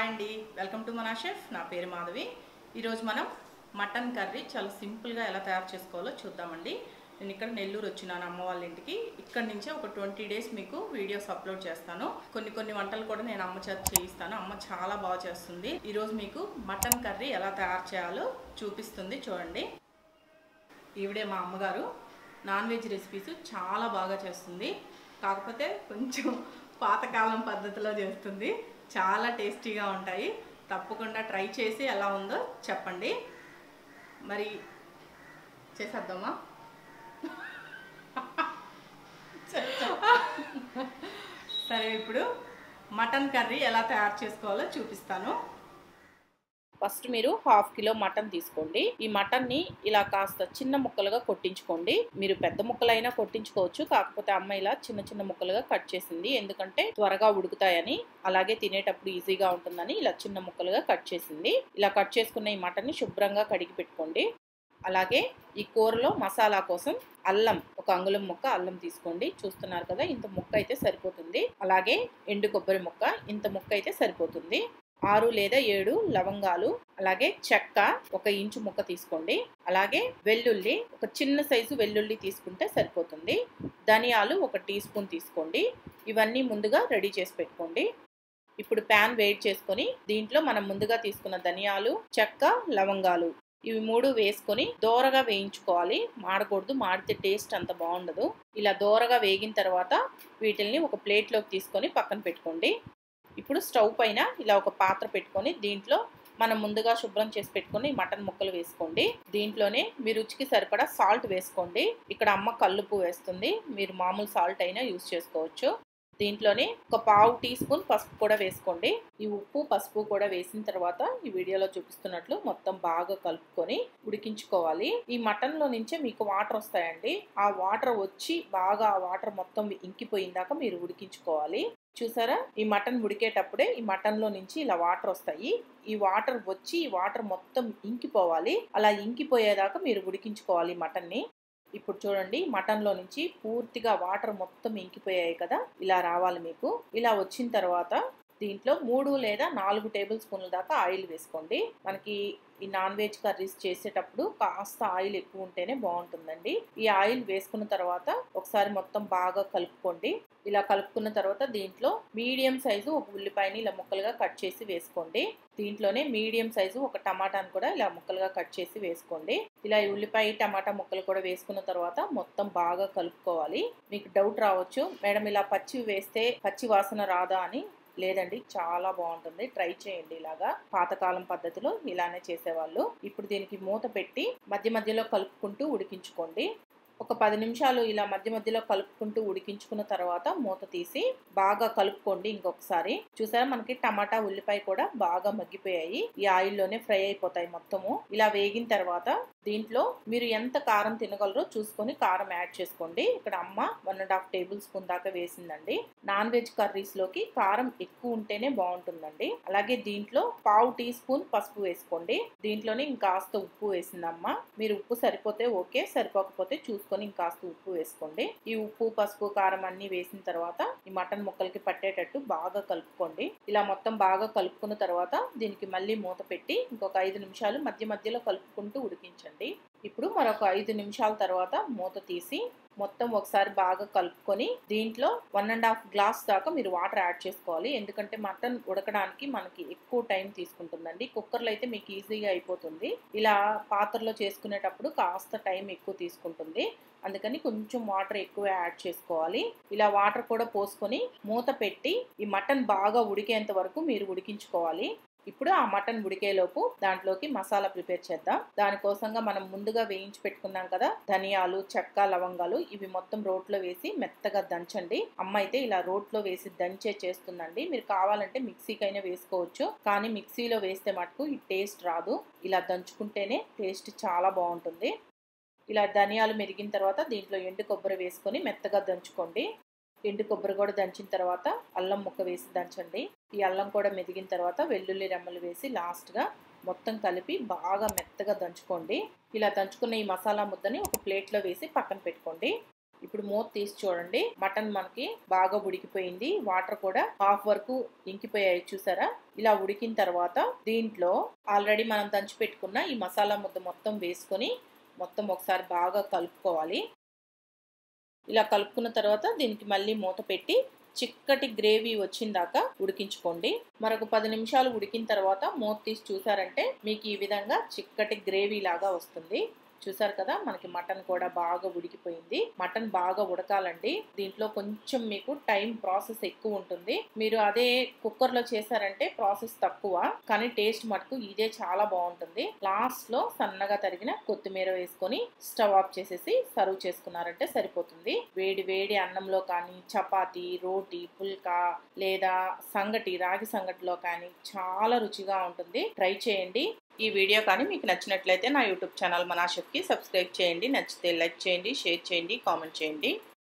hi అండి welcome to మనా chef నా పేరు మాధవి ఈరోజు మనం మటన్ కర్రీ చాలా సింపుల్గా ఎలా తయారు చేసుకోవాలో చూద్దామండి నేను ఇక్కడ నెల్లూరు వచ్చినాను అమ్మ వాళ్ళ ఇంటికి ఇక్కడ నుంచే ఒక ట్వంటీ డేస్ మీకు వీడియోస్ అప్లోడ్ చేస్తాను కొన్ని కొన్ని వంటలు కూడా నేను అమ్మ చేత చేయిస్తాను అమ్మ చాలా బాగా చేస్తుంది ఈరోజు మీకు మటన్ కర్రీ ఎలా తయారు చేయాలో చూపిస్తుంది చూడండి ఈవిడే మా అమ్మగారు నాన్ వెజ్ రెసిపీస్ చాలా బాగా చేస్తుంది కాకపోతే కొంచెం పాతకాలం పద్ధతిలో చేస్తుంది చాలా టేస్టీగా ఉంటాయి తప్పకుండా ట్రై చేసి ఎలా ఉందో చెప్పండి మరి చేసేద్దామా సరే ఇప్పుడు మటన్ కర్రీ ఎలా తయారు చేసుకోవాలో చూపిస్తాను ఫస్ట్ మీరు హాఫ్ కిలో మటన్ తీసుకోండి ఈ మటన్ ని ఇలా కాస్త చిన్న ముక్కలుగా కొట్టించుకోండి మీరు పెద్ద ముక్కలైనా కొట్టించుకోవచ్చు కాకపోతే అమ్మ ఇలా చిన్న చిన్న ముక్కలుగా కట్ చేసింది ఎందుకంటే త్వరగా ఉడుకుతాయని అలాగే తినేటప్పుడు ఈజీగా ఉంటుందని ఇలా చిన్న ముక్కలుగా కట్ చేసింది ఇలా కట్ చేసుకున్న ఈ మటన్ ని శుభ్రంగా కడిగి పెట్టుకోండి అలాగే ఈ కూరలో మసాలా కోసం అల్లం ఒక అంగుళం ముక్క అల్లం తీసుకోండి చూస్తున్నారు కదా ఇంత ముక్క అయితే సరిపోతుంది అలాగే ఎండు కొబ్బరి ముక్క ఇంత ముక్క అయితే సరిపోతుంది ఆరు లేదా ఏడు లవంగాలు అలాగే చెక్క ఒక ఇంచు ముక్క తీసుకోండి అలాగే వెల్లుల్లి ఒక చిన్న సైజు వెల్లుల్లి తీసుకుంటే సరిపోతుంది ధనియాలు ఒక టీ స్పూన్ తీసుకోండి ఇవన్నీ ముందుగా రెడీ చేసి పెట్టుకోండి ఇప్పుడు ప్యాన్ వేడి చేసుకొని దీంట్లో మనం ముందుగా తీసుకున్న ధనియాలు చెక్క లవంగాలు ఇవి మూడు వేసుకొని దోరగా వేయించుకోవాలి మాడకూడదు మాడితే టేస్ట్ అంత బాగుండదు ఇలా దోరగా వేగిన తర్వాత వీటిల్ని ఒక ప్లేట్లోకి తీసుకొని పక్కన పెట్టుకోండి ఇప్పుడు స్టవ్ పైన ఇలా ఒక పాత్ర పెట్టుకొని దీంట్లో మనం ముందుగా శుభ్రం చేసి పెట్టుకొని మటన్ ముక్కలు వేసుకోండి దీంట్లోనే మీ రుచికి సరిపడా సాల్ట్ వేసుకోండి ఇక్కడ అమ్మ కల్లుపు వేస్తుంది మీరు మామూలు సాల్ట్ అయినా యూస్ చేసుకోవచ్చు దీంట్లోనే ఒక పావు టీ స్పూన్ పసుపు కూడా వేసుకోండి ఈ ఉప్పు పసుపు కూడా వేసిన తర్వాత ఈ వీడియోలో చూపిస్తున్నట్లు మొత్తం బాగా కలుపుకొని ఉడికించుకోవాలి ఈ మటన్ లో నుంచే మీకు వాటర్ వస్తాయండి ఆ వాటర్ వచ్చి బాగా ఆ వాటర్ మొత్తం ఇంకిపోయిందాక మీరు ఉడికించుకోవాలి చూసారా ఈ మటన్ ఉడికేటప్పుడే ఈ మటన్ లో నుంచి ఇలా వాటర్ వస్తాయి ఈ వాటర్ వచ్చి ఈ వాటర్ మొత్తం ఇంకిపోవాలి అలా ఇంకిపోయేదాకా మీరు ఉడికించుకోవాలి మటన్ ని ఇప్పుడు చూడండి మటన్లో నుంచి పూర్తిగా వాటర్ మొత్తం ఇంకిపోయాయి కదా ఇలా రావాలి మీకు ఇలా వచ్చిన తర్వాత దీంట్లో మూడు లేదా నాలుగు టేబుల్ స్పూన్ల దాకా ఆయిల్ వేసుకోండి మనకి ఈ నాన్ వెజ్ కర్రీస్ చేసేటప్పుడు కాస్త ఆయిల్ ఎక్కువ ఉంటేనే బాగుంటుందండి ఈ ఆయిల్ వేసుకున్న తర్వాత ఒకసారి మొత్తం బాగా కలుపుకోండి ఇలా కలుపుకున్న తర్వాత దీంట్లో మీడియం సైజు ఒక ఉల్లిపాయని ఇలా ముక్కలుగా కట్ చేసి వేసుకోండి దీంట్లోనే మీడియం సైజు ఒక టమాటాను కూడా ఇలా ముక్కలుగా కట్ చేసి వేసుకోండి ఇలా ఈ ఉల్లిపాయ టమాటా ముక్కలు కూడా వేసుకున్న తర్వాత మొత్తం బాగా కలుపుకోవాలి మీకు డౌట్ రావచ్చు మేడం ఇలా పచ్చి వేస్తే పచ్చి వాసన రాదా అని లేదండి చాలా బాగుంటుంది ట్రై చేయండి ఇలాగా పాతకాలం పద్ధతిలో ఇలానే చేసేవాళ్ళు ఇప్పుడు దీనికి మూత పెట్టి మధ్య మధ్యలో కలుపుకుంటూ ఉడికించుకోండి ఒక పది నిమిషాలు ఇలా మధ్య మధ్యలో కలుపుకుంటూ ఉడికించుకున్న తర్వాత మూత తీసి బాగా కలుపుకోండి ఇంకొకసారి చూసారా మనకి టమాటా ఉల్లిపాయ కూడా బాగా మగ్గిపోయాయి ఈ ఆయిల్లోనే ఫ్రై అయిపోతాయి మొత్తము ఇలా వేగిన తర్వాత దీంట్లో మీరు ఎంత కారం తినగలరో చూసుకొని కారం యాడ్ చేసుకోండి ఇక్కడ అమ్మ one and half tablespoon దాకా వేసిందండి నాన్ వెజ్ కర్రీస్ లోకి కారం ఎక్కువ ఉంటేనే బాగుంటుందండి అలాగే దీంట్లో పావు టీ స్పూన్ పసుపు వేసుకోండి దీంట్లోనే ఇంకాస్త ఉప్పు వేసిందమ్మ మీరు ఉప్పు సరిపోతే ఓకే సరిపోకపోతే చూసుకొని ఇంకాస్త ఉప్పు వేసుకోండి ఈ ఉప్పు పసుపు కారం అన్ని వేసిన తర్వాత ఈ మటన్ ముక్కలకి పట్టేటట్టు బాగా కలుపుకోండి ఇలా మొత్తం బాగా కలుపుకున్న తర్వాత దీనికి మళ్ళీ మూత పెట్టి ఇంకొక ఐదు నిమిషాలు మధ్య మధ్యలో కలుపుకుంటూ ఉడికించండి ఇప్పుడు మరొక ఐదు నిమిషాల తర్వాత మూత తీసి మొత్తం ఒకసారి బాగా కలుపుకొని దీంట్లో వన్ అండ్ హాఫ్ గ్లాస్ దాకా మీరు వాటర్ యాడ్ చేసుకోవాలి ఎందుకంటే మటన్ ఉడకడానికి మనకి ఎక్కువ టైం తీసుకుంటుందండి కుక్కర్లో అయితే మీకు ఈజీగా అయిపోతుంది ఇలా పాత్రలో చేసుకునేటప్పుడు కాస్త టైం ఎక్కువ తీసుకుంటుంది అందుకని కొంచెం వాటర్ ఎక్కువ యాడ్ చేసుకోవాలి ఇలా వాటర్ కూడా పోసుకొని మూత పెట్టి ఈ మటన్ బాగా ఉడికేంత వరకు మీరు ఉడికించుకోవాలి ఇప్పుడు ఆ మటన్ ఉడికేలోపు దాంట్లోకి మసాలా ప్రిపేర్ చేద్దాం దానికోసంగా మనం ముందుగా వేయించి పెట్టుకున్నాం కదా ధనియాలు చెక్క లవంగాలు ఇవి మొత్తం రోట్లో వేసి మెత్తగా దంచండి అమ్మ అయితే ఇలా రోట్లో వేసి దంచే చేస్తుందండి మీరు కావాలంటే మిక్సీకైనా వేసుకోవచ్చు కానీ మిక్సీలో వేస్తే మటుకు ఈ టేస్ట్ రాదు ఇలా దంచుకుంటేనే టేస్ట్ చాలా బాగుంటుంది ఇలా ధనియాలు మెరిగిన తర్వాత దీంట్లో ఎండు కొబ్బరి వేసుకొని మెత్తగా దంచుకోండి ఎండు కొబ్బరి కూడా దంచిన తర్వాత అల్లం ముక్క వేసి దంచండి ఈ అల్లం కూడా మెదిగిన తర్వాత వెల్లుల్లి రెమ్మలు వేసి లాస్ట్గా మొత్తం కలిపి బాగా మెత్తగా దంచుకోండి ఇలా దంచుకున్న ఈ మసాలా ముద్దని ఒక ప్లేట్లో వేసి పక్కన పెట్టుకోండి ఇప్పుడు మూత తీసి చూడండి మటన్ మనకి బాగా ఉడికిపోయింది వాటర్ కూడా హాఫ్ వరకు ఇంకిపోయాయి చూసారా ఇలా ఉడికిన తర్వాత దీంట్లో ఆల్రెడీ మనం దంచి పెట్టుకున్న ఈ మసాలా ముద్ద మొత్తం వేసుకొని మొత్తం ఒకసారి బాగా కలుపుకోవాలి ఇలా కలుపుకున్న తర్వాత దీనికి మళ్ళీ మూత పెట్టి చిక్కటి గ్రేవీ వచ్చిందాకా ఉడికించుకోండి మరొక పది నిమిషాలు ఉడికిన తర్వాత మూత తీసి చూసారంటే మీకు ఈ విధంగా చిక్కటి గ్రేవీ లాగా వస్తుంది చూసారు కదా మనకి మటన్ కూడా బాగా ఉడికిపోయింది మటన్ బాగా ఉడకాలండి దీంట్లో కొంచెం మీకు టైం ప్రాసెస్ ఎక్కువ ఉంటుంది మీరు అదే కుక్కర్ లో చేశారంటే ప్రాసెస్ తక్కువ కానీ టేస్ట్ మటుకు ఇదే చాలా బాగుంటుంది లాస్ట్ లో సన్నగా తరిగిన కొత్తిమీర వేసుకొని స్టవ్ ఆఫ్ చేసేసి సర్వ్ చేసుకున్నారంటే సరిపోతుంది వేడి వేడి అన్నంలో కానీ చపాతి రోటీ పుల్కా లేదా సంగటి రాగి సంగటిలో కానీ చాలా రుచిగా ఉంటుంది ట్రై చేయండి ఈ వీడియో కానీ మీకు నచ్చినట్లయితే నా యూట్యూబ్ ఛానల్ మనాషెఫ్కి సబ్స్క్రైబ్ చేయండి నచ్చితే లైక్ చేయండి షేర్ చేయండి కామెంట్ చేయండి